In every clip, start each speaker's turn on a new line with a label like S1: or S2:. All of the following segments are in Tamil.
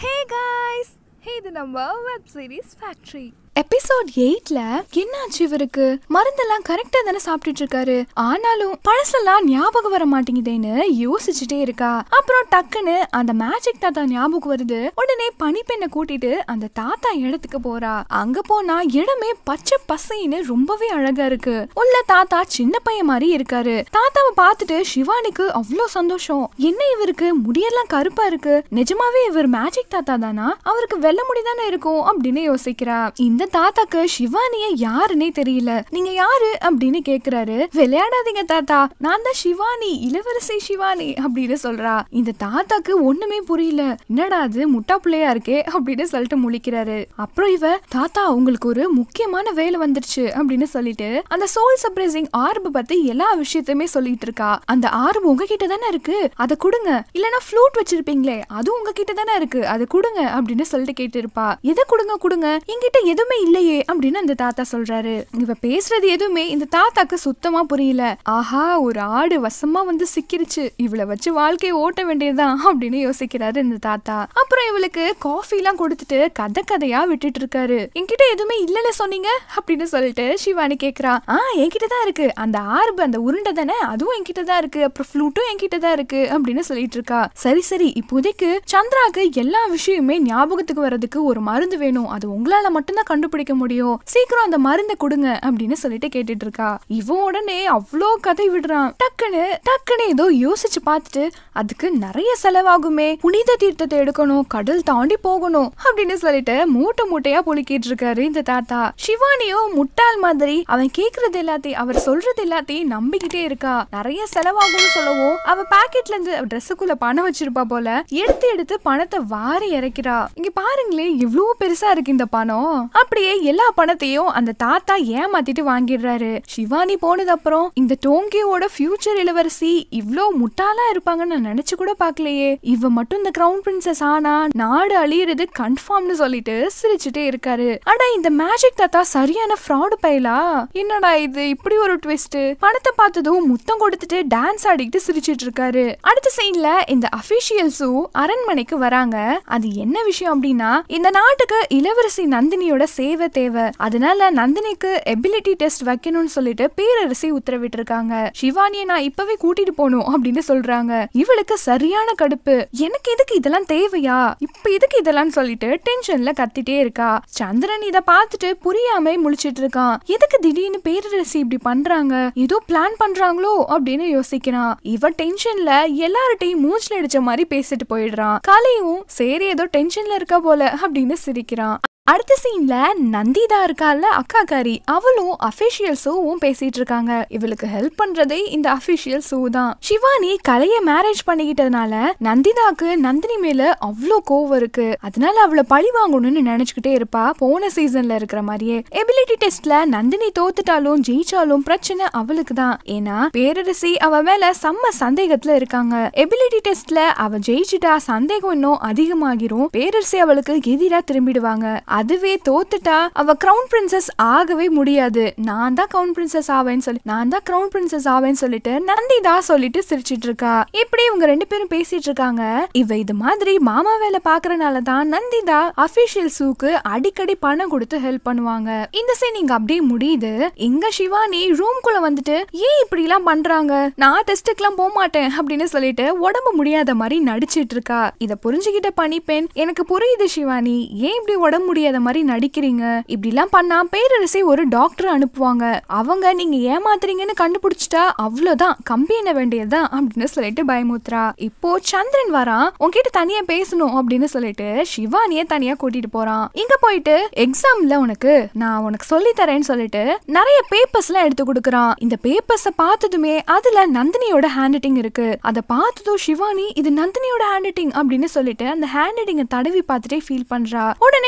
S1: ஹே காய்ஸ் இது நம்ம வெப் சீரிஸ் ஃபேக்ட்ரி எபிசோட் எயிட்ல என்னாச்சு இவருக்கு மருந்தெல்லாம் கரெக்டா தானே சாப்பிட்டுட்டு இருக்காரு ஆனாலும் பழசெல்லாம் ஞாபகம் வர மாட்டேங்குதேன்னு யோசிச்சுட்டே இருக்கா அப்புறம் டக்குன்னு அந்த மேஜிக் தாத்தா ஞாபகம் வருது உடனே பனிப்பெண்ணை கூட்டிட்டு அந்த தாத்தா இடத்துக்கு போறா அங்க போனா இடமே பச்சை பசைன்னு ரொம்பவே அழகா இருக்கு உள்ள தாத்தா சின்ன பையன் மாதிரி இருக்காரு தாத்தாவை பார்த்துட்டு சிவானிக்கு அவ்வளோ சந்தோஷம் என்ன இவருக்கு முடியெல்லாம் கருப்பா இருக்கு நிஜமாவே இவர் மேஜிக் தாத்தா தானா அவருக்கு வெள்ள முடி தானே இருக்கும் அப்படின்னு யோசிக்கிறா இந்த தாத்தாக்கு சிவானிய யாருன்னே தெரியல நீங்க யாரு அப்படின்னு கேக்குறாரு விளையாடாதீங்க தாத்தா நான் தான் சிவானி இளவரசி சிவானி அப்படின்னு சொல்றா இந்த தாத்தாக்கு ஒண்ணுமே புரியல என்னடா அது முட்டா பிள்ளையா இருக்கே அப்படின்னு சொல்லிட்டு முழிக்கிறாரு அப்புறம் இவ தாத்தா உங்களுக்கு ஒரு முக்கியமான வேலை வந்துருச்சு அப்படின்னு சொல்லிட்டு அந்த சோல் சப்ரைசிங் ஆர்பு பத்தி எல்லா விஷயத்தையுமே சொல்லிட்டு இருக்கா அந்த ஆர்பு உங்ககிட்ட தானே இருக்கு அதை கொடுங்க இல்லனா ஃப்ளூட் வச்சிருப்பீங்களே அதுவும் உங்ககிட்ட தானே இருக்கு அதை கொடுங்க அப்படின்னு சொல்லிட்டு கேட்டு இருப்பா எதை கொடுங்க கொடுங்க என்கிட்ட எதுவுமே இல்லையே அப்படின்னு அந்த தாத்தா சொல்றாரு இவ பேசுறது எதுவுமே இந்த தாத்தாக்கு சுத்தமா புரியல ஆஹா ஒரு ஆடு வசமா வந்து சிக்கிருச்சு இவளை வச்சு வாழ்க்கையை ஓட்ட வேண்டியதுதான் அப்படின்னு யோசிக்கிறாரு இந்த தாத்தா அப்புறம் இவளுக்கு காஃபி எல்லாம் கொடுத்துட்டு கதை கதையா விட்டுட்டு இருக்காரு என்கிட்ட எதுவுமே இல்லல சொன்னீங்க அப்படின்னு சொல்லிட்டு சிவானி கேக்குறா ஆ என்கிட்ட தான் இருக்கு அந்த ஆர்பு அந்த உருண்டை தானே அதுவும் என்கிட்ட தான் இருக்கு அப்புறம் ஃப்ளூட்டும் என்கிட்ட தான் இருக்கு அப்படின்னு சொல்லிட்டு இருக்கா சரி சரி இப்போதைக்கு சந்திராக்கு எல்லா விஷயமே ஞாபகத்துக்கு வர்றதுக்கு ஒரு மருந்து வேணும் அது உங்களால மட்டும்தான் கண்டுபிடிக்க முடியும் சீக்கிரம் அந்த மருந்தை கொடுங்க அப்படின்னு சொல்லிட்டு கேட்டுட்டு இருக்கா இவன் உடனே அவ்வளோ கதை விடுறான் டக்குன்னு டக்குன்னு ஏதோ யோசிச்சு பார்த்துட்டு அதுக்கு நிறைய செலவாகுமே புனித தீர்த்தத்தை எடுக்கணும் கடல் தாண்டி போகணும் அப்படின்னு சொல்லிட்டு மூட்டை மூட்டையா பொழுக்கிட்டு இருக்காரு இந்த தாத்தா சிவானியும் முட்டாள் மாதிரி அவன் கேக்குறது எல்லாத்தையும் அவர் சொல்றது எல்லாத்தையும் நம்பிக்கிட்டே இருக்கா நிறைய செலவாகும்னு சொல்லவும் அவ பாக்கெட்ல இருந்து ட்ரெஸ்ஸுக்குள்ள பணம் வச்சிருப்பா போல எடுத்து எடுத்து பணத்தை வாரி இறக்கிறா இங்க பாருங்களேன் இவ்வளவு பெருசா இருக்கு இந்த பணம் அப்படியே எல்லா பணத்தையும் அந்த தாத்தா ஏமாத்திட்டு வாங்கிடுறாரு சிவானி போனது அப்புறம் இந்த டோங்கியோட ஃபியூச்சர் இளவரசி இவ்ளோ முட்டாளா இருப்பாங்கன்னு நான் நினைச்சு கூட பார்க்கலையே இவ மட்டும் இந்த கிரவுன் பிரின்சஸ் ஆனா நாடு அழியிறது கன்ஃபார்ம்னு சொல்லிட்டு சிரிச்சுட்டே இருக்காரு அடா இந்த மேஜிக் தாத்தா சரியான ஃப்ராடு பயலா என்னடா இது இப்படி ஒரு ட்விஸ்ட் பணத்தை பார்த்ததும் முத்தம் கொடுத்துட்டு டான்ஸ் ஆடிக்கிட்டு சிரிச்சிட்டு இருக்காரு அடுத்த சீன்ல இந்த அபிஷியல்ஸும் அரண்மனைக்கு வராங்க அது என்ன விஷயம் அப்படின்னா இந்த நாட்டுக்கு இளவரசி நந்தினியோட சேவை தேவை அதனால நந்தினிக்கு எபிலிட்டி டெஸ்ட் வைக்கணும்னு சொல்லிட்டு பேரரசி உத்தரவிட்டு இருக்காங்க சிவானியை நான் இப்பவே கூட்டிட்டு போகணும் அப்படின்னு சொல்றாங்க இவளுக்கு சரியான கடுப்பு எனக்கு எதுக்கு இதெல்லாம் தேவையா இப்ப எதுக்கு இதெல்லாம் சொல்லிட்டு டென்ஷன்ல கத்திட்டே இருக்கா சந்திரன் இத பார்த்துட்டு புரியாம முழிச்சிட்டு இருக்கான் எதுக்கு திடீர்னு பேரரசி இப்படி பண்றாங்க ஏதோ பிளான் பண்றாங்களோ அப்படின்னு யோசிக்கிறான் இவ டென்ஷன்ல எல்லார்ட்டையும் மூச்சுல அடிச்ச மாதிரி பேசிட்டு போயிடுறான் கலையும் சரி ஏதோ டென்ஷன்ல இருக்கா போல அப்படின்னு சிரிக்கிறான் அடுத்த சீன்ல நந்திதா இருக்கால அக்காக்காரி அவளும் அபிஷியல்ஸும் பேசிட்டு இருக்காங்க இவளுக்கு ஹெல்ப் பண்றதே இந்த அபிஷியல் சூ தான் சிவானி கலைய மேரேஜ் பண்ணிக்கிட்டதுனால நந்திதாக்கு நந்தினி மேல அவ்வளோ கோவம் இருக்கு அதனால அவளை பழி வாங்கணும்னு நினைச்சுக்கிட்டே இருப்பா போன சீசன்ல இருக்கிற மாதிரியே எபிலிட்டி டெஸ்ட்ல நந்தினி தோத்துட்டாலும் ஜெயிச்சாலும் பிரச்சனை அவளுக்கு தான் ஏன்னா பேரரசி அவ மேல செம்ம சந்தேகத்துல இருக்காங்க எபிலிட்டி டெஸ்ட்ல அவ ஜெயிச்சுட்டா சந்தேகம் இன்னும் அதிகமாகிரும் பேரரசி அவளுக்கு எதிரா திரும்பிடுவாங்க அதுவே தோத்துட்டா அவ கிரவுன் பிரின்சஸ் ஆகவே முடியாது நான் தான் கிரவுன் பிரின்சஸ் ஆவேன்னு சொல்லி நான் தான் கிரவுன் பிரின்சஸ் ஆவேன்னு சொல்லிட்டு நந்திதா சொல்லிட்டு சிரிச்சிட்டு இருக்கா இப்படி இவங்க ரெண்டு பேரும் பேசிட்டு இருக்காங்க இவ இது மாதிரி மாமா வேலை பாக்குறனால தான் நந்திதா அபிஷியல் சூக்கு அடிக்கடி பணம் கொடுத்து ஹெல்ப் பண்ணுவாங்க இந்த சீன் இங்க அப்படியே முடியுது இங்க சிவானி ரூம்குள்ள வந்துட்டு ஏன் இப்படி எல்லாம் பண்றாங்க நான் டெஸ்ட்டுக்கெல்லாம் போக மாட்டேன் அப்படின்னு சொல்லிட்டு உடம்பு முடியாத மாதிரி நடிச்சிட்டு இருக்கா இத புரிஞ்சுக்கிட்ட பணிப்பெண் எனக்கு புரியுது சிவானி ஏன் இப்படி உடம்பு முடியாத மாதிரி நடிக்கிறீங்க இப்படி எல்லாம் பண்ணா பேரரசி ஒரு டாக்டர் அனுப்புவாங்க அவங்க நீங்க ஏமாத்துறீங்கன்னு கண்டுபிடிச்சிட்டா அவ்வளவுதான் கம்பி என்ன வேண்டியதுதான் அப்படின்னு சொல்லிட்டு பயமுத்துறா இப்போ சந்திரன் வரான் உன்கிட்ட தனியா பேசணும் அப்படின்னு சொல்லிட்டு சிவானிய தனியா கூட்டிட்டு போறான் இங்க போயிட்டு எக்ஸாம்ல உனக்கு நான் உனக்கு சொல்லி தரேன்னு சொல்லிட்டு நிறைய பேப்பர்ஸ் எல்லாம் எடுத்து கொடுக்கறான் இந்த பேப்பர்ஸ பார்த்ததுமே அதுல நந்தினியோட ஹேண்ட் ரைட்டிங் இருக்கு அதை பார்த்ததும் சிவானி இது நந்தினியோட ஹேண்ட் ரைட்டிங் அப்படின்னு சொல்லிட்டு அந்த ஹேண்ட் ரைட்டிங்க தடவி பார்த்துட்டே ஃபீல் பண்றா உடனே சந்திரன்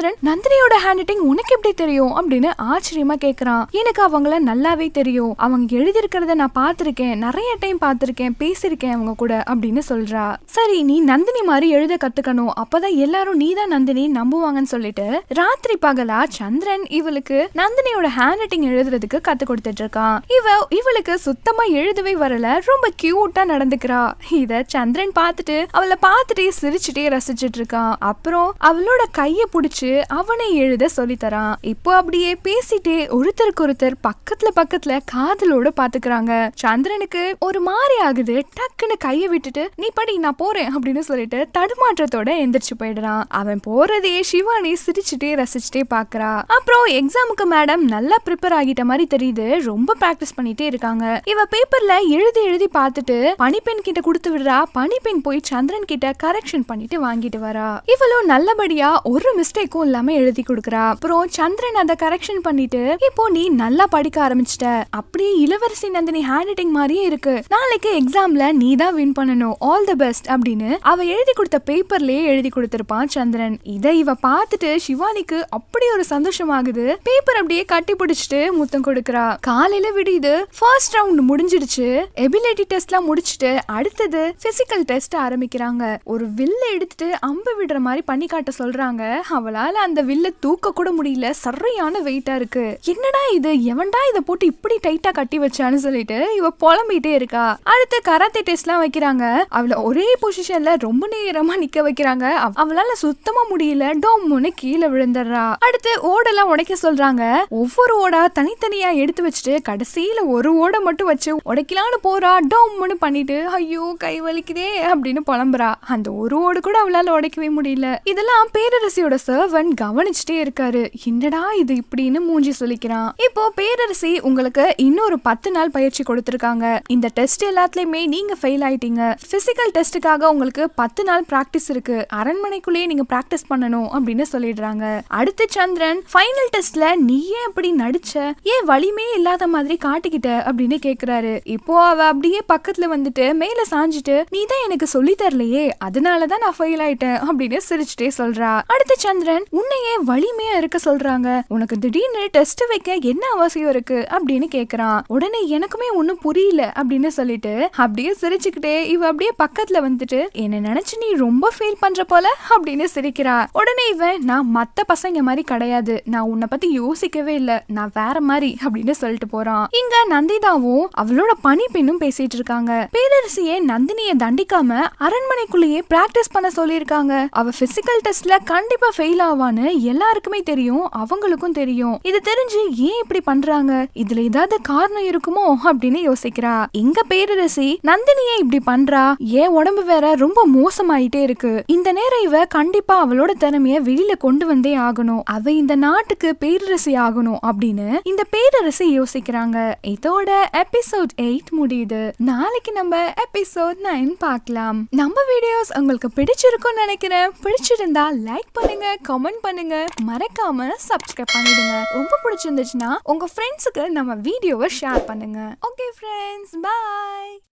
S1: சந்திரன் நந்தினியோட ஹேண்ட் ரைட்டிங் உனக்கு எப்படி தெரியும் அப்படின்னு ஆச்சரியமா கேக்குறான் எனக்கு அவங்கள நல்லாவே தெரியும் அவங்க எழுதியிருக்கிறத நான் பார்த்திருக்கேன் நிறைய டைம் பார்த்திருக்கேன் பேசியிருக்கேன் அவங்க கூட அப்படின்னு சொல்றா சரி நீ நந்தினி மாதிரி எழுத கத்துக்கணும் அப்பதான் எல்லாரும் நீ தான் நந்தினி நம்புவாங்கன்னு சொல்லிட்டு ராத்திரி பகலா சந்திரன் இவளுக்கு நந்தினியோட ஹேண்ட் ரைட்டிங் எழுதுறதுக்கு கத்து கொடுத்துட்டு இருக்கான் இவ இவளுக்கு சுத்தமா எழுதவே வரல ரொம்ப கியூட்டா நடந்துக்கிறா இத சந்திரன் பார்த்துட்டு அவளை பார்த்துட்டே சிரிச்சுட்டே ரசிச்சிட்டு இருக்கான் அப்புறம் அவளோட கைய புடிச்சு அவனை எழுத சொல்லி தரான் இப்போ அப்படியே பேசிட்டே ஒருத்தருக்கு ஒருத்தர் பக்கத்துல பக்கத்துல காதலோட பாத்துக்கிறாங்க சந்திரனுக்கு ஒரு மாதிரி ஆகுது டக்குன்னு கைய விட்டுட்டு நீ படி நான் போறேன் அப்படின்னு சொல்லிட்டு தடுமாற்றத்தோட எந்திரிச்சு போயிடுறான் அவன் போறதையே சிவானி சிரிச்சுட்டே ரசிச்சுட்டே பாக்குறா அப்புறம் எக்ஸாமுக்கு மேடம் நல்லா ப்ரிப்பேர் ஆகிட்ட மாதிரி தெரியுது ரொம்ப பிராக்டிஸ் பண்ணிட்டே இருக்காங்க இவ பேப்பர்ல எழுதி எழுதி பார்த்துட்டு பனிப்பெண் கிட்ட கொடுத்து விடுறா பனிப்பெண் போய் சந்திரன் கிட்ட கரெக்ஷன் பண்ணிட்டு வாங்கிட்டு வரா இவளும் நல்லபடியா ஒரு மிஸ்டேக்கும் இல்லாம எழுதி கொடுக்கறா அப்புறம் சந்திரன் அதை கரெக்ஷன் பண்ணிட்டு இப்போ நீ நல்லா படிக்க ஆரம்பிச்சிட்ட அப்படியே இளவரசி நந்தினி ஹேண்ட் ரைட்டிங் மாதிரியே இருக்கு நாளைக்கு எக்ஸாம்ல நீ தான் வின் பண்ணணும் ஆல் தி பெஸ்ட் அப்படின்னு அவ எழுதி கொடுத்த பேப்பர்லயே எழுதி கொடுத்திருப்பான் சந்திரன் இதை இவ பார்த்துட்டு சிவானிக்கு அப்படி ஒரு சந்தோஷமாகுது பேப்பர் அப்படியே கட்டி பிடிச்சிட்டு முத்தம் கொடுக்கறா காலையில விடியுது ஃபர்ஸ்ட் ரவுண்ட் முடிஞ்சிடுச்சு எபிலிட்டி டெஸ்ட்லாம் முடிச்சிட்டு அடுத்தது பிசிக்கல் டெஸ்ட் ஆரம்பிக்கிறாங்க ஒரு வில்ல எடுத்துட்டு அம்பு விடுற மாதிரி பண்ணி காட்ட சொல்றாங்க அவளால அந்த வில்ல தூக்க கூட முடியல சரியான வெயிட்டா இருக்கு என்னடா இது எவன்டா இதை போட்டு இப்படி டைட்டா கட்டி வச்சான்னு சொல்லிட்டு இவ புலம்பிட்டே இருக்கா அடுத்து கராத்தே டெஸ்ட்லாம் வைக்கிறாங்க அவளை ஒரே பொசிஷன்ல ரொம்ப நேரமா நிக்க வைக்கிறாங்க அவ- அவளால சுத்தமா முடியல டோம்னு கீழே விழுந்துடுறா அடுத்து ஓடெல்லாம் உடைக்க சொல்றாங்க ஒவ்வொரு ஓடா தனித்தனியா எடுத்து வச்சுட்டு கடைசியில ஒரு ஓடை மட்டும் வச்சு உடைக்கலான்னு போறா டோம்னு பண்ணிட்டு ஐயோ கை வலிக்குதே அப்படின்னு புலம்புறா அந்த ஒரு ஓடு கூட அவளால உடைக்கவே முடியல இதெல்லாம் பேரரசியோட சர்வன் கவனிச்சுட்டே இருக்காரு என்னடா இது இப்படின்னு மூஞ்சி சொல்லிக்கிறான் இப்போ பேரரசி உங்களுக்கு இன்னொரு பத்து நாள் பயிற்சி கொடுத்திருக்காங்க இந்த டெஸ்ட் எல்லாத்துலயுமே நீங்க ஃபெயில் ஆயிட்டீங்க பிசிக்கல் டெஸ்ட்டுக்காக உங்களுக்கு பத்து நாள் பிராக்டிஸ் இருக்கு அரண்மனைக்குள்ளேயே நீங்க பிராக்டிஸ் பண்ணணும் அப்படின்னு சொல்லிடுறாங்க அடுத்து சந்திரன் ஃபைனல் டெஸ்ட்ல நீ ஏன் அப்படி நடிச்ச ஏன் வலிமே இல்லாத மாதிரி காட்டிக்கிட்ட அப்படின்னு கேக்குறாரு இப்போ அவ அப்படியே பக்கத்துல வந்துட்டு மேல சாஞ்சிட்டு நீ தான் எனக்கு சொல்லி தரலையே அதனாலதான் நான் ஃபெயில் ஆயிட்டேன் அப்படின்னு சிரிச்சுட்டே சொல்றா அடுத்து சந்திரன் உன்னையே வலிமையா இருக்க சொல்றாங்க உனக்கு திடீர்னு டெஸ்ட் வைக்க என்ன அவசியம் இருக்கு அப்படின்னு கேக்குறான் உடனே எனக்குமே ஒண்ணும் புரியல அப்படின்னு சொல்லிட்டு அப்படியே சிரிச்சுக்கிட்டே இவ அப்படியே பக்கத்துல வந்துட்டு என்ன நினைச்சு நீ ரொம்ப ஃபீல் பண்ற போல அப்படின்னு சிரிக்கிறா உடனே இவன் நான் மத்த பசங்க மாதிரி கிடையாது நான் உன்னை பத்தி யோசிக்கவே இல்ல நான் வேற மாதிரி அப்படின்னு சொல்லிட்டு போறான் இங்க நந்திதாவும் அவளோட பனி பெண்ணும் பேசிட்டு இருக்காங்க பேரரசியே நந்தினிய தண்டிக்காம அரண்மனைக்குள்ளேயே பிராக்டிஸ் பண்ண சொல்லியிருக்காங்க அவ பிசிக்கல் டெஸ்ட்ல கண்டிப்பா ஃபெயில் ஆவான்னு எல்லாருக்குமே தெரியும் அவங்களுக்கும் தெரியும் இது தெரிஞ்சு ஏன் இப்படி பண்றாங்க இதுல ஏதாவது காரணம் இருக்குமோ அப்படின்னு யோசிக்கிறா இங்க பேரரசி நந்தினியே இப்படி பண்றா ஏன் உடம்பு வேற ரொம்ப மோசமாயிட்டே இருக்கு இந்த நேரம் இவ கண்டிப்பா அவளோட திறமைய வெளியில கொண்டு வந்தே ஆகணும் அவ இந்த நாட்டுக்கு பேரரசி ஆகணும் அப்படின்னு இந்த பேரரசி யோசிக்கிறாங்க இதோட எபிசோட் எயிட் முடியுது நாளைக்கு நம்ம எபிசோட் நைன் பார்க்கலாம் நம்ம வீடியோஸ் உங்களுக்கு பிடிச்சிருக்கும்னு நினைக்கிறேன் பிடிச்சிருந்தா லைக் பண்ணுங்க கமெண்ட் பண்ணுங்க மறக்காம சப்ஸ்கிரைப் பண்ணிடுங்க ரொம்ப பிடிச்சிருந்துச்சுன்னா உங்க ஃப்ரெண்ட்ஸுக்கு நம்ம வீடியோவை ஷேர் பண்ணுங்க ஓகே ஃப்ரெண்ட்ஸ் பாய்